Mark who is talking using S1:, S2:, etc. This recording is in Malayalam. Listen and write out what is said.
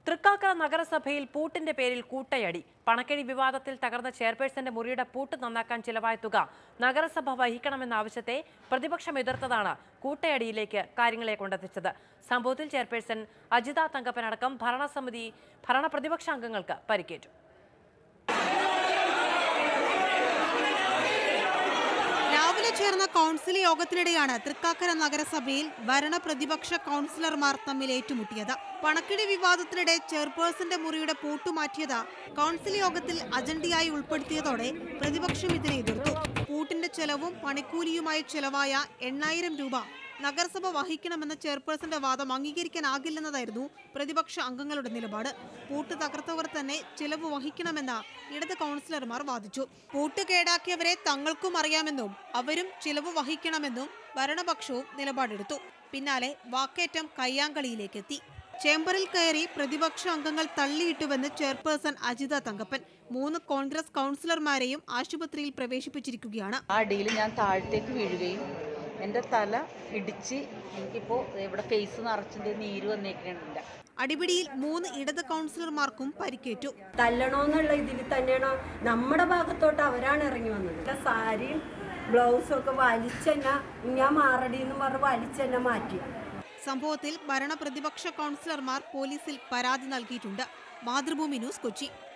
S1: തൃക്കാക്കര നഗരസഭയിൽ പൂട്ടിന്റെ പേരിൽ കൂട്ടയടി പണക്കിഴി വിവാദത്തിൽ തകർന്ന ചെയർപേഴ്സന്റെ മുറിയുടെ പൂട്ട് നന്നാക്കാൻ ചിലവായ തുക നഗരസഭ വഹിക്കണമെന്ന ആവശ്യത്തെ പ്രതിപക്ഷം എതിർത്തതാണ് കൂട്ടയടിയിലേക്ക് കാര്യങ്ങളെ കൊണ്ടെത്തിച്ചത് സംഭവത്തിൽ ചെയർപേഴ്സൺ അജിത തങ്കപ്പനടക്കം ഭരണസമിതി ഭരണ പ്രതിപക്ഷ അംഗങ്ങൾക്ക് പരിക്കേറ്റു
S2: രാവിലെ ചേർന്ന കൗൺസിൽ യോഗത്തിനിടെയാണ് തൃക്കാക്കര നഗരസഭയിൽ ഭരണ പ്രതിപക്ഷ കൗൺസിലർമാർ തമ്മിൽ ഏറ്റുമുട്ടിയത് പണക്കിടി വിവാദത്തിനിടെ ചെയർപേഴ്സന്റെ മുറിയുടെ പൂട്ടുമാറ്റിയത് കൗൺസിൽ യോഗത്തിൽ അജണ്ടയായി ഉൾപ്പെടുത്തിയതോടെ പ്രതിപക്ഷം ഇതിനെ എതിർത്തു പൂട്ടിന്റെ ചെലവും പണിക്കൂലിയുമായി ചെലവായ എണ്ണായിരം രൂപ നഗരസഭ വഹിക്കണമെന്ന ചെയർപേഴ്സന്റെ വാദം അംഗീകരിക്കാനാകില്ലെന്നതായിരുന്നു പ്രതിപക്ഷ അംഗങ്ങളുടെ നിലപാട് പൂട്ട് തകർത്തവർ തന്നെ ചിലവ് വഹിക്കണമെന്ന് ഇടത് കൗൺസിലർമാർ വാദിച്ചു പൂട്ട് കേടാക്കിയവരെ തങ്ങൾക്കും അറിയാമെന്നും അവരും ചിലവ് വഹിക്കണമെന്നും ഭരണപക്ഷവും നിലപാടെടുത്തു പിന്നാലെ വാക്കേറ്റം കയ്യാങ്കളിയിലേക്കെത്തി ചേംബറിൽ കയറി പ്രതിപക്ഷ അംഗങ്ങൾ തള്ളിയിട്ടുവെന്ന് ചെയർപേഴ്സൺ അജിത തങ്കപ്പൻ മൂന്ന് കോൺഗ്രസ് കൗൺസിലർമാരെയും ആശുപത്രിയിൽ പ്രവേശിപ്പിച്ചിരിക്കുകയാണ്
S3: ആ അടിയിൽ ഞാൻ താഴത്തേക്ക് വീഴുകയും എൻ്റെ തല ഇടിച്ച് എനിക്കിപ്പോൾ ഇവിടെ ഫേസ് നിറച്ചിട്ട് നീര് വന്നേക്കുന്നുണ്ട്
S2: അടിപിടിയിൽ മൂന്ന് ഇടത് കൗൺസിലർമാർക്കും പരിക്കേറ്റു
S4: തല്ലണോന്നുള്ള ഇതിൽ തന്നെയാണ് നമ്മുടെ ഭാഗത്തോട്ട് അവരാണ് ഇറങ്ങി വന്നത് എൻ്റെ സാരിയും ബ്ലൗസും ഒക്കെ വലിച്ചെന്നെ ഞാൻ മാറടി എന്ന് പറഞ്ഞ് വലിച്ചെന്നെ മാറ്റി
S2: സംഭവത്തിൽ ഭരണ പ്രതിപക്ഷ കൗൺസിലർമാർ പോലീസിൽ പരാതി നൽകിയിട്ടുണ്ട് മാതൃഭൂമി ന്യൂസ് കൊച്ചി